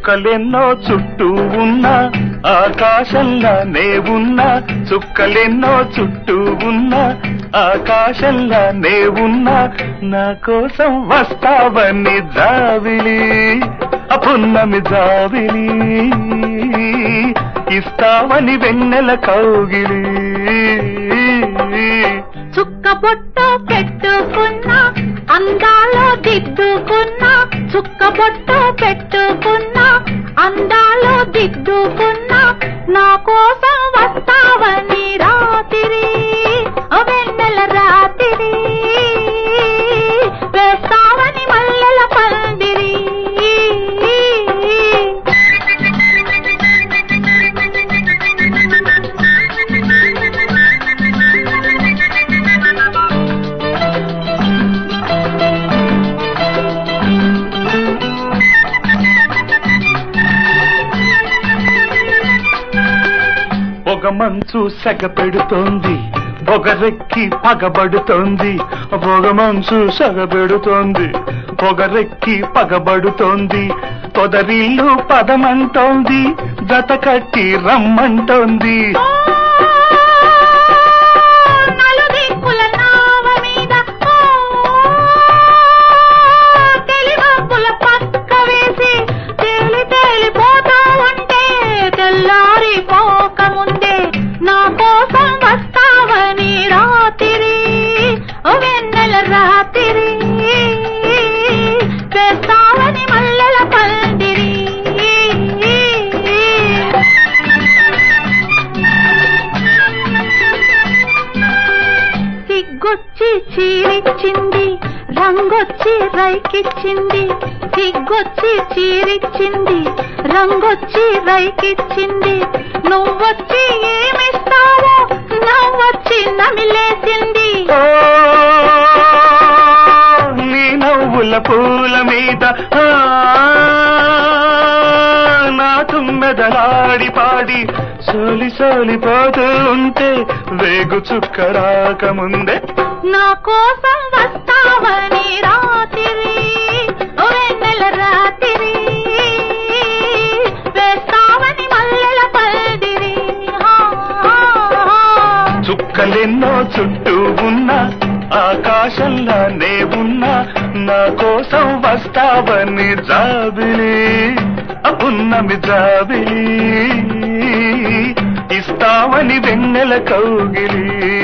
చుక్కలెన్నో చుట్టూ ఉన్న ఆకాశంలా నే ఉన్నా చుక్కలెన్నో చుట్టూ ఉన్న ఆకాశంలా నే ఉన్నా నా కోసం వస్తావని జావిలి అపున్నమి జావిలి ఇస్తావని వెన్నెల కౌగిలి చుక్క బొట్టు పెట్టుకున్నా అందాలో దిద్దుకున్నా చుక్క బొట్టు పెట్టుకున్నా అందాలో దిద్దుకున్నా నా కోసం వస్తావని రాత్రి ఓ వెన్నెల రాత్రి వేస్తావని మల్లెల పందిరి పొగ మంచు సెగ పెడుతోంది పొగరెక్కి పగబడుతోంది పొగ మంచు సెగ పెడుతోంది పొగరెక్కి పగబడుతోంది పొదరిల్లు పదమంటోంది జత కట్టి రమ్మంటోంది నలుదిక్కుల నావ మీద తెలివంపుల పక్క వేసి తేలి తేలిపోతూ ఉంటే తెల్లారి పోకముందే నా కోసం వస్తావని రాత్రి ఓ వెన్నెల రాత్రి వేస్తావని మల్లెల పందిరి సిగ్గొచ్చి చీరిచ్చింది రంగొచ్చి రైకిచ్చింది సిగ్గొచ్చి చీరిచ్చింది రంగొచ్చి రైకిచ్చింది నువ్వొచ్చి ఏమిస్తావో నవ్వొచ్చి నమిలేసింది ఓ, నీ నవ్వుల పూల మీద ఆ, నా తుమ్మెదలాడి పాడి సోలి సోలిపోతూ ఉంటే వేగు చుక్క రాకముందే నా కోసం వస్తావని రాత్రి ఓ వెన్నెల రాత్రి వేస్తావని మల్లెల పల్దిరి హా, హా, హా. చుక్కలెన్నో చుట్టూ ఉన్న ఆకాశంలా నే ఉన్నా నా కోసం వస్తావని జాబిలి ఉన్నమి జాబిలి ఇస్తావని వెన్నెల కౌగిలి